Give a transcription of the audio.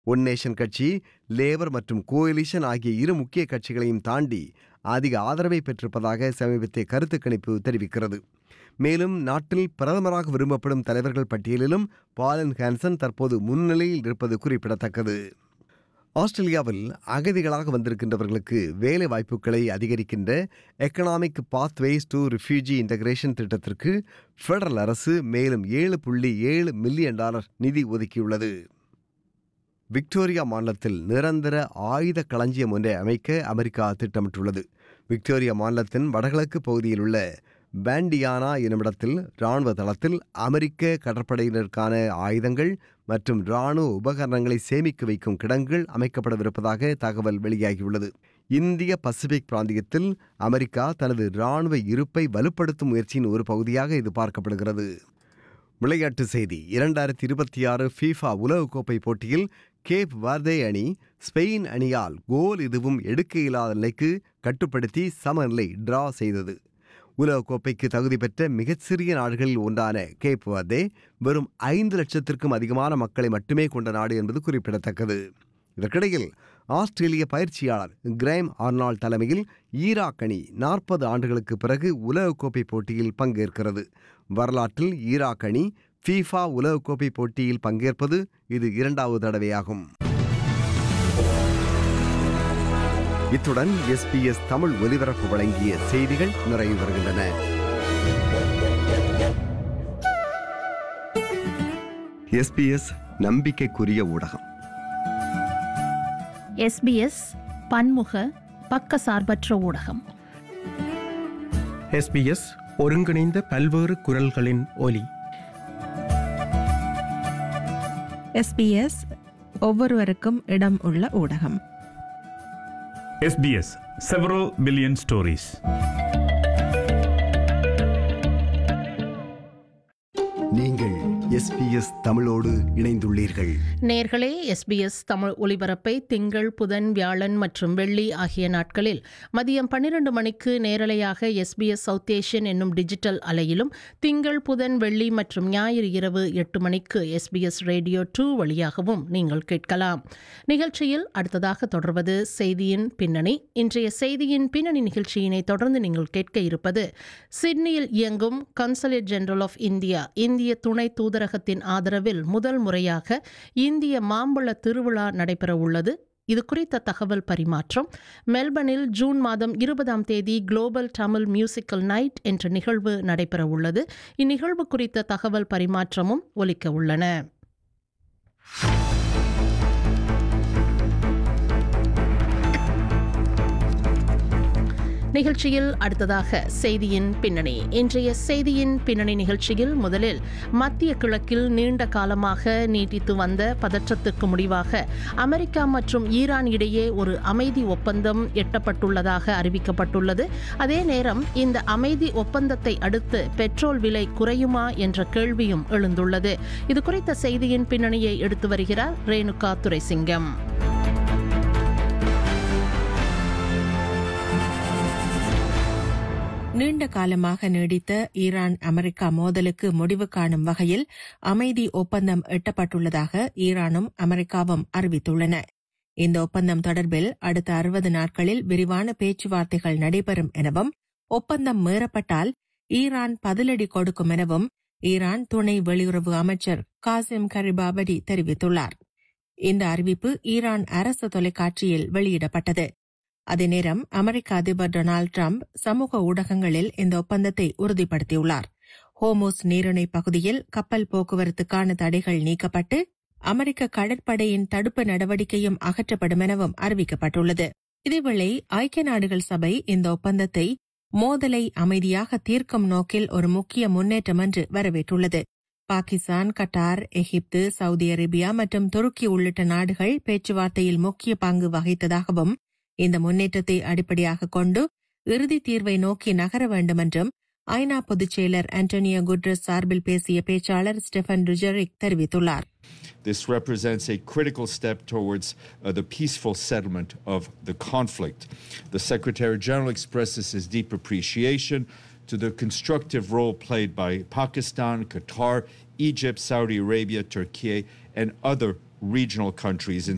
One nation கட்சி labour மற்றும் coalition ஆகிய இரு முக்கிய கட்சிகளையும் தாண்டி அதிக ஆதரவை பெற்றிருப்பதாக சமீபத்திய கருத்து கணிப்பு தெரிவிக்கிறது மேலும் நாட்டில் பிரதமராக விரும்பப்படும் தலைவர்கள் பட்டியலிலும் பாலன் ஹான்சன் தற்போது முன்னிலையில் இருப்பது குறிப்பிடத்தக்கது ஆஸ்திரேலியாவில் அகதிகளாக வந்திருக்கின்றவர்களுக்கு வேலை வாய்ப்புகளை அதிகரிக்கின்ற economic pathways to refugee integration திட்டத்திற்கு ஃபெடரல் அரசு மேலும் ஏழு புள்ளி ஏழு மில்லியன் டாலர் நிதி ஒதுக்கியுள்ளது விக்டோரியா மாநிலத்தில் நிரந்தர ஆயுத களஞ்சியம் ஒன்றை அமைக்க அமெரிக்கா திட்டமிட்டுள்ளது விக்டோரியா மாநிலத்தின் வடகிழக்கு பகுதியில் உள்ள பேண்டியானா என்னுமிடத்தில் இராணுவ தளத்தில் அமெரிக்க கடற்படையினருக்கான ஆயுதங்கள் மற்றும் இராணுவ உபகரணங்களை சேமிக்க வைக்கும் கிடங்குகள் அமைக்கப்படவிருப்பதாக தகவல் வெளியாகியுள்ளது இந்திய பசிபிக் பிராந்தியத்தில் அமெரிக்கா தனது இராணுவ இருப்பை வலுப்படுத்தும் முயற்சியின் ஒரு பகுதியாக இது பார்க்கப்படுகிறது விளையாட்டு செய்தி இரண்டாயிரத்தி இருபத்தி ஆறு ஃபீஃபா உலகக்கோப்பை போட்டியில் கேப் வார்தே அணி ஸ்பெயின் அணியால் கோல் எதுவும் எடுக்க இயலாத நிலைக்கு கட்டுப்படுத்தி சமநிலை டிரா செய்தது உலகக்கோப்பைக்கு தகுதி பெற்ற மிகச்சிறிய நாடுகளில் ஒன்றான கேப் வார்தே வெறும் ஐந்து லட்சத்திற்கும் அதிகமான மக்களை மட்டுமே கொண்ட நாடு என்பது குறிப்பிடத்தக்கது இதற்கிடையில் ஆஸ்திரேலிய பயிற்சியாளர் கிரைம் ஆர்னால்ட் தலைமையில் ஈராக் அணி நாற்பது ஆண்டுகளுக்கு பிறகு உலகக்கோப்பை போட்டியில் பங்கேற்கிறது வரலாற்றில் ஈராக் அணி ஃபீஃபா உலகக்கோப்பை போட்டியில் பங்கேற்பது இது இரண்டாவது தடவையாகும் இத்துடன் எஸ்பிஎஸ் தமிழ் ஒலிபரப்பு வழங்கிய செய்திகள் நிறைவு வருகின்றன எஸ்பிஎஸ் நம்பிக்கைக்குரிய ஊடகம் எஸ்பிஎஸ் பன்முக பக்கசார்பற்ற ஊடகம் எஸ்பிஎஸ் ஒருங்கிணைந்த பல்வேறு குரல்களின் ஒலி எஸ்பிஎஸ் ஒவ்வொருவருக்கும் இடம் உள்ள ஊடகம் SBS several billion stories. நீங்கள் எஸ்பிஎஸ் தமிழோடு இணைந்துள்ளீர்கள் நேர்களே எஸ்பிஎஸ் தமிழ் ஒலிபரப்பை திங்கள் புதன் வியாழன் மற்றும் வெள்ளி ஆகிய நாட்களில் மதியம் பன்னிரண்டு மணிக்கு நேரலையாக எஸ்பிஎஸ் சவுத் ஏஷியன் என்னும் டிஜிட்டல் அலையிலும் திங்கள் புதன் வெள்ளி மற்றும் ஞாயிறு இரவு எட்டு மணிக்கு எஸ்பிஎஸ் ரேடியோ டூ வழியாகவும் நீங்கள் கேட்கலாம் நிகழ்ச்சியில் அடுத்ததாக தொடர்வது செய்தியின் பின்னணி இன்றைய செய்தியின் பின்னணி நிகழ்ச்சியினை தொடர்ந்து நீங்கள் கேட்க இருப்பது சிட்னியில் இயங்கும் கன்சலேட் ஜெனரல் ஆஃப் இந்தியா இந்திய துணை தூதரகத்தின் ஆதரவில் முதல் முறையாக இந்திய மாம்பழ திருவிழா நடைபெற உள்ளது இது குறித்த தகவல் பரிமாற்றம் மெல்பர்னில் ஜூன் மாதம் இருபதாம் தேதி குளோபல் தமிழ் மியூசிக்கல் நைட் என்ற நிகழ்வு நடைபெற உள்ளது இந்நிகழ்வு குறித்த தகவல் பரிமாற்றமும் ஒலிக்க உள்ளன நிகழ்ச்சியில் அடுத்ததாக செய்தியின் பின்னணி இன்றைய செய்தியின் பின்னணி நிகழ்ச்சியில் முதலில் மத்திய கிழக்கில் நீண்ட காலமாக நீட்டித்து வந்த பதற்றத்துக்கு முடிவாக அமெரிக்கா மற்றும் ஈரான் இடையே ஒரு அமைதி ஒப்பந்தம் எட்டப்பட்டுள்ளதாக அறிவிக்கப்பட்டுள்ளது அதே நேரம் இந்த அமைதி ஒப்பந்தத்தை அடுத்து பெட்ரோல் விலை குறையுமா என்ற கேள்வியும் எழுந்துள்ளது இது குறித்த செய்தியின் பின்னணியை எடுத்து வருகிறார் ரேணுகா துரைசிங்கம் நீண்ட காலமாக நீடித்த ஈரான் அமெரிக்கா மோதலுக்கு முடிவு காணும் வகையில் அமைதி ஒப்பந்தம் எட்டப்பட்டுள்ளதாக ஈரானும் அமெரிக்காவும் அறிவித்துள்ளன இந்த ஒப்பந்தம் தொடர்பில் அடுத்த அறுபது நாட்களில் விரிவான பேச்சுவார்த்தைகள் நடைபெறும் எனவும் ஒப்பந்தம் மீறப்பட்டால் ஈரான் பதிலடி கொடுக்கும் எனவும் ஈரான் துணை வெளியுறவு அமைச்சர் காசிம் கரிபாபடி தெரிவித்துள்ளார் இந்த அறிவிப்பு ஈரான் அரசு தொலைக்காட்சியில் வெளியிடப்பட்டது அதே நேரம் அமெரிக்க அதிபர் டொனால்டு டிரம்ப் சமூக ஊடகங்களில் இந்த ஒப்பந்தத்தை உறுதிப்படுத்தியுள்ளார் ஹோமோஸ் நீரிணை பகுதியில் கப்பல் போக்குவரத்துக்கான தடைகள் நீக்கப்பட்டு அமெரிக்க கடற்படையின் தடுப்பு நடவடிக்கையும் அகற்றப்படும் எனவும் அறிவிக்கப்பட்டுள்ளது இதேவேளை ஐக்கிய நாடுகள் சபை இந்த ஒப்பந்தத்தை மோதலை அமைதியாக தீர்க்கும் நோக்கில் ஒரு முக்கிய முன்னேற்றம் என்று வரவேற்றுள்ளது பாகிஸ்தான் கட்டார் எகிப்து சவுதி அரேபியா மற்றும் துருக்கி உள்ளிட்ட நாடுகள் பேச்சுவார்த்தையில் முக்கிய பங்கு வகித்ததாகவும் இந்த முன்னேற்றத்தை அடிப்படையாக கொண்டு இறுதி தீர்வை நோக்கி நகர வேண்டும் என்றும் ஐநா பொதுச் செயலர் ஆண்டோனியோ குட்ரஸ் சார்பில் பேசிய பேச்சாளர் ஸ்டெஃபன் டுஜரிக் தெரிவித்துள்ளார் This represents a critical step towards uh, the peaceful settlement of the conflict. The Secretary General expresses his deep appreciation to the constructive role played by Pakistan, Qatar, Egypt, Saudi Arabia, Turkey, and other regional countries in